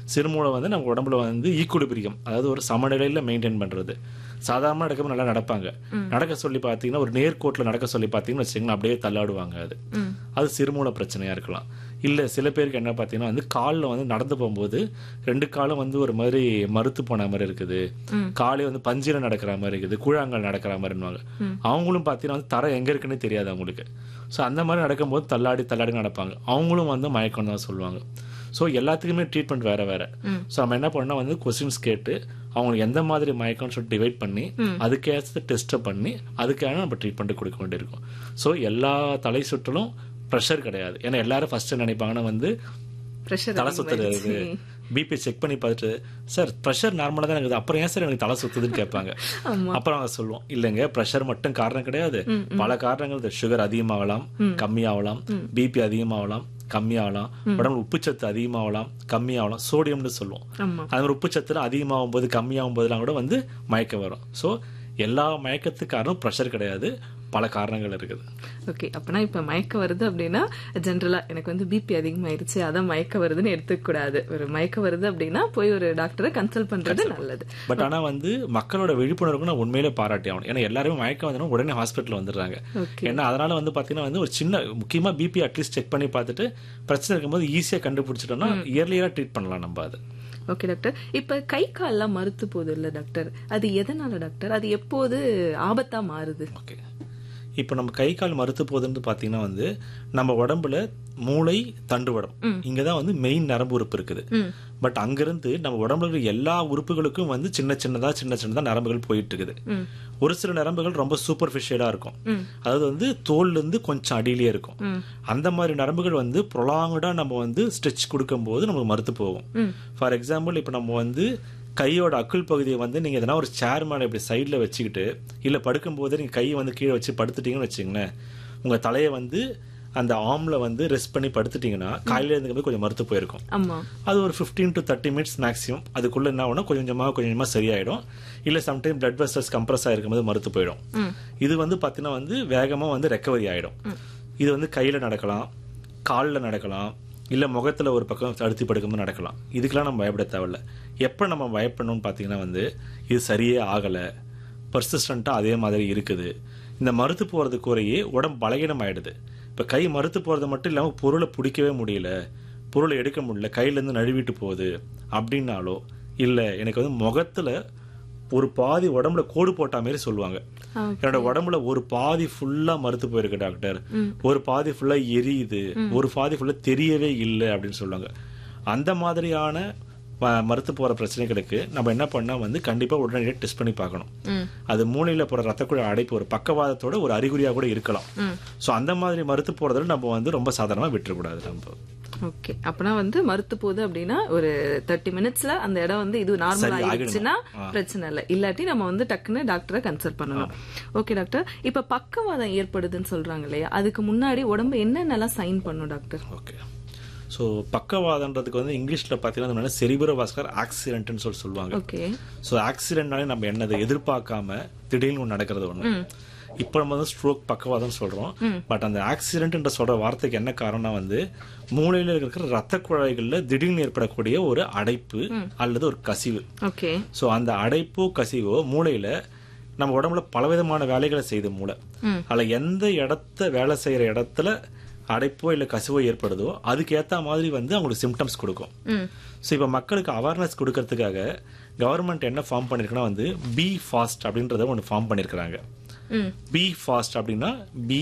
சிறுமூளை வந்து நம்ம உடம்புல வந்து ஈக்குலிபிரியம் அதாவது ஒரு சமநிலையில் மெயின்டைன் பண்ணுறது சாதாரணமாக நடக்கும்போது நல்லா நடப்பாங்க நடக்க சொல்லி பார்த்தீங்கன்னா ஒரு நேர்கோட்டில் நடக்க சொல்லி பார்த்தீங்கன்னு வச்சுக்கோங்களேன் அப்படியே தள்ளாடுவாங்க அது அது சிறுமூளை பிரச்சனையாக இருக்கலாம் இல்லை சில பேருக்கு என்ன பார்த்தீங்கன்னா வந்து காலில் வந்து நடந்து போகும்போது ரெண்டு காலும் வந்து ஒரு மாதிரி மறுத்து போன மாதிரி இருக்குது காலே வந்து பஞ்சில நடக்கிற மாதிரி இருக்குது கூழாங்கல் நடக்கிற மாதிரின்னுவாங்க அவங்களும் பார்த்தீங்கன்னா வந்து தரை எங்கே இருக்குன்னே தெரியாது அவங்களுக்கு ஸோ அந்த மாதிரி நடக்கும்போது தள்ளாடி தள்ளாடி நடப்பாங்க அவங்களும் வந்து மயக்கம் தான் சொல்லுவாங்க ஸோ எல்லாத்துக்குமே ட்ரீட்மெண்ட் வேற வேற ஸோ நம்ம என்ன பண்ணா வந்து கொஸ்டின்ஸ் கேட்டு அவங்களுக்கு எந்த மாதிரி மயக்கம்னு சொல்லிட்டு டிவைட் பண்ணி அதுக்கேற்ற டெஸ்ட்டை பண்ணி அதுக்கான நம்ம ட்ரீட்மெண்ட் கொடுக்க வேண்டியிருக்கும் ஸோ எல்லா தலை சுற்றலும் ப்ரெஷர் கிடையாது ஏன்னா எல்லாரும் ஃபர்ஸ்ட் நினைப்பாங்கன்னா வந்து ப்ரெஷர் தலை சுத்துறது பிபி செக் பண்ணி பார்த்துட்டு சார் ப்ரெஷர் நார்மலாக தான் இருக்குது அப்புறம் ஏன் சார் எனக்கு தலை சுத்துதுன்னு கேட்பாங்க அப்புறம் அவங்க சொல்லுவோம் இல்லைங்க ப்ரெஷர் மட்டும் காரணம் கிடையாது பல காரணங்கள் சுகர் அதிகமாகலாம் கம்மியாகலாம் பிபி அதிகமாகலாம் கம்மியாகலாம் உடம்புல உப்புச்சத்து அதிகமாகலாம் கம்மியாகலாம் சோடியம்னு சொல்லுவோம் ஆமா அது மாதிரி உப்புச்சத்துல அதிகமாகும் போது கம்மியாகும் போதெல்லாம் கூட வந்து மயக்கம் வரும் ஸோ எல்லா மயக்கத்துக்கு காரணம் ப்ரெஷர் கிடையாது பல காரணங்கள் இருக்குது ஓகே அப்பனா இப்ப மயக்க வருது அப்படின்னா ஜென்ரலா எனக்கு வந்து பிபி அதிகமாயிருச்சு அதான் மயக்க வருதுன்னு எடுத்துக்க கூடாது ஒரு மயக்க வருது அப்படின்னா போய் ஒரு டாக்டரை கன்சல்ட் பண்றது நல்லது பட் ஆனா வந்து மக்களோட விழிப்புணர்வுக்கு நான் உண்மையிலே பாராட்டி ஆகணும் ஏன்னா எல்லாருமே மயக்கம் வந்தோன்னா உடனே ஹாஸ்பிட்டல் வந்துடுறாங்க ஓகே ஏன்னா அதனால வந்து பாத்தீங்கன்னா வந்து ஒரு சின்ன முக்கியமா பிபி அட்லீஸ்ட் செக் பண்ணி பார்த்துட்டு பிரச்சனை இருக்கும்போது ஈஸியா கண்டுபிடிச்சிட்டோம்னா இயர்லியரா ட்ரீட் பண்ணலாம் நம்ம அது ஓகே டாக்டர் இப்ப கை கால்லாம் மறுத்து போகுது இல்ல டாக்டர் அது எதனால டாக்டர் அது எப்போது ஆபத்தா மாறுது ஓகே இப்போ நம்ம கை கால் மறுத்து போகுதுன்னு பார்த்தீங்கன்னா வந்து நம்ம உடம்புல மூளை தண்டுவடம் இங்கே தான் வந்து மெயின் நரம்பு உறுப்பு இருக்குது ம் பட் அங்கிருந்து நம்ம உடம்புல இருக்க எல்லா உறுப்புகளுக்கும் வந்து சின்ன சின்னதா சின்ன சின்னதா நரம்புகள் போயிட்டு இருக்குது ம் ஒரு சில நரம்புகள் ரொம்ப சூப்பர்ஃபிஷியலா இருக்கும் ம் அதாவது வந்து தோல்ல இருந்து கொஞ்சம் அடியிலேயே இருக்கும் ம் அந்த மாதிரி நரம்புகள் வந்து ப்ரொலாங்கடா நம்ம வந்து ஸ்ட்ரெச் கொடுக்கும்போது நமக்கு மறுத்து போகும் ம் ஃபார் எக்ஸாம்பிள் இப்போ நம்ம வந்து கையோட அக்குள் பகுதியை வந்து நீங்க எதனா ஒரு சேர் மேல இப்படி சைடுல வச்சுக்கிட்டு இல்ல படுக்கும்போது நீங்க கையை வந்து கீழே வச்சு படுத்துட்டீங்கன்னு வச்சுங்களேன் உங்க தலையை வந்து அந்த ஆம்ல வந்து ரெஸ்ட் பண்ணி படுத்துட்டீங்கன்னா காலையில இருந்து கொஞ்சம் மறுத்து போயிருக்கும் ஆமா அது ஒரு 15 டு தேர்ட்டி மினிட்ஸ் மேக்ஸிமம் அதுக்குள்ள என்ன ஆகும்னா கொஞ்சம் கொஞ்சமாக கொஞ்சம் கொஞ்சமாக சரியாயிடும் இல்லை சம்டைம் பிளட் வெசல்ஸ் கம்ப்ரஸ் ஆகிருக்கும்போது மறுத்து போயிடும் ம் இது வந்து பார்த்தீங்கன்னா வந்து வேகமாக வந்து ரெக்கவரி ஆகிடும் இது வந்து கையில் நடக்கலாம் காலில் நடக்கலாம் இல்லை முகத்தில் ஒரு பக்கம் அழுத்தி படுக்கும்போது நடக்கலாம் இதுக்கெல்லாம் நம்ம பயப்பட தேவையில்ல எப்போ நம்ம பயப்படணும்னு பார்த்தீங்கன்னா வந்து இது சரியே ஆகலை பர்சிஸ்டண்ட்டாக அதே மாதிரி இருக்குது இந்த மறுத்து போகிறது குறையே உடம்பு பலகீனம் ஆயிடுது இப்போ கை மறுத்து போகிறது மட்டும் இல்லாமல் பொருளை பிடிக்கவே முடியல பொருளை எடுக்க முடியல கையிலேருந்து நழுவிட்டு போகுது அப்படின்னாலோ இல்லை எனக்கு வந்து முகத்தில் ஒரு பாதி உடம்புல கோடு போட்ட மாதிரி சொல்லுவாங்க ஆ, என்னோட உடம்புல ஒரு பாதி ஃபுல்லா மறுத்து போயிருக்கு டாக்டர் ஒரு பாதி ஃபுல்லா எரியுது ஒரு பாதி ஃபுல்லா தெரியவே இல்லை அப்படின்னு சொல்லுவாங்க அந்த மாதிரியான ம- மறுத்து போற பிரச்சனைகளுக்கு நம்ம என்ன பண்ணா வந்து கண்டிப்பா உடனடியாக டெஸ்ட் பண்ணி பார்க்கணும் ம் அது மூளையில போற ரத்த குழாய் அடைப்பு ஒரு பக்கவாதத்தோட ஒரு அறிகுறியா கூட இருக்கலாம் ம் சோ அந்த மாதிரி மறுத்து போறதுல நம்ம வந்து ரொம்ப சாதாரணமா விட்டுறக்கூடாது நம்ம ஓகே அப்பனா வந்து மறுத்து போகுது அப்படின்னா ஒரு தேர்ட்டி மினிட்ஸ்ல அந்த இடம் வந்து இது நார்மல் சரி, ஆயிடுச்சுன்னா ஆகிடணும். பிரச்சனை இல்லை இல்லாட்டி நம்ம வந்து டக்குன்னு டாக்டரை கன்சல்ட் பண்ணணும் ஓகே டாக்டர் இப்ப பக்கவாதம் ஏற்படுதுன்னு சொல்றாங்க இல்லையா அதுக்கு முன்னாடி உடம்பு என்னென்னலாம் சைன் பண்ணும் டாக்டர் ஓகே ஸோ பக்கவாதன்றதுக்கு வந்து இங்கிலீஷ்ல பார்த்தீங்கன்னா செரிபரோ வாஸ்கர் ஆக்சிடென்ட்னு சொல்லி சொல்லுவாங்க ஓகே ஸோ ஆக்சிடென்ட்னாலே நம்ம என்னது எதிர்பார்க்காம திடீர்னு ஒன்று நடக்கிறது ஒன்று இப்போ நம்ம வந்து ஸ்ட்ரோக் பக்கவாதம் சொல்றோம் பட் அந்த ஆக்சிடென்ட்ன்ற சொல்ற வார்த்தைக்கு என்ன காரணம்னா வந்து மூளையில இருக்கிற ரத்த குழாய்கள்ல திடீர்னு ஏற்படக்கூடிய ஒரு அடைப்பு அல்லது ஒரு கசிவு ஓகே ஸோ அந்த அடைப்போ கசிவோ மூளையில நம்ம உடம்புல பலவிதமான வேலைகளை செய்யுது மூளை ம். அதில் எந்த இடத்த வேலை செய்யற இடத்துல அடைப்போ இல்லை கசிவோ ஏற்படுதோ அதுக்கேற்ற மாதிரி வந்து அவங்களுக்கு சிம்டம்ஸ் கொடுக்கும் ம் ஸோ இப்போ மக்களுக்கு அவேர்னஸ் கொடுக்கறதுக்காக கவர்மெண்ட் என்ன ஃபார்ம் பண்ணியிருக்குன்னா வந்து பி ஃபாஸ்ட் அப்படின்றத ஒன்று ஃபார்ம் பண்ணியிருக்கிறாங்க ம் பி ஃபாஸ்ட் அப்படின்னா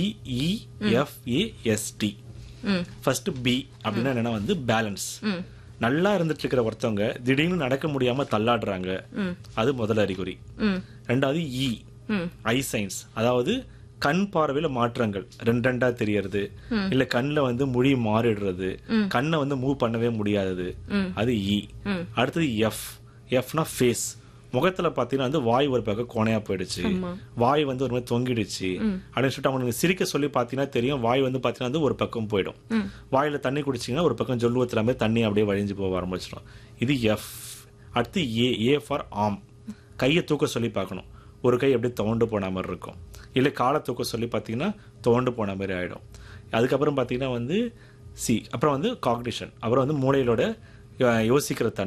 பிஇஎஃப்ஏஎஸ்டி ம் ஃபர்ஸ்ட் பி அப்படின்னா என்னன்னா வந்து பேலன்ஸ் ம் நல்லா இருந்துட்டு இருக்கிற ஒருத்தவங்க திடீர்னு நடக்க முடியாம தள்ளாடுறாங்க ம் அது முதல் அறிகுறி ம் ரெண்டாவது இ ம் ஐ சைன்ஸ் அதாவது கண் பார்வையில மாற்றங்கள் ரெண்டு ரெண்டா தெரியறது இல்ல கண்ணுல வந்து மொழி மாறிடுறது கண்ணை வந்து மூவ் பண்ணவே முடியாதது ம். அது இ ம். அடுத்தது எஃப் எஃப்னா ஃபேஸ் முகத்துல பாத்தீங்கன்னா வந்து வாய் ஒரு பக்கம் கோணையா போயிடுச்சு ஆமா. வாய் வந்து ஒரு மாதிரி தொங்கிடுச்சு அப்படின்னு சொல்லிட்டு அவங்களுக்கு சிரிக்க சொல்லி பாத்தீங்கன்னா தெரியும் வாய் வந்து பாத்தீங்கன்னா வந்து ஒரு பக்கம் போயிடும் ம். வாயில தண்ணி குடிச்சீங்கன்னா ஒரு பக்கம் ஜொல்லு ஊத்துற மாதிரி தண்ணி அப்படியே வழிஞ்சு போக ஆரம்பிச்சிடும் இது எஃப் அடுத்து ஏ ஏ ஃபார் ஆம் கையை தூக்க சொல்லி பார்க்கணும் ஒரு கை அப்படியே துவண்டு போன மாதிரி இருக்கும் இல்லை காலை தூக்க சொல்லி பார்த்தீங்கன்னா துவண்டு போன மாதிரி ஆயிடும் அதுக்கப்புறம் பார்த்தீங்கன்னா வந்து சி அப்புறம் வந்து காக்னிஷன் அப்புறம் வந்து மூளையிலோட யோ- யோசிக்கிற தன்மை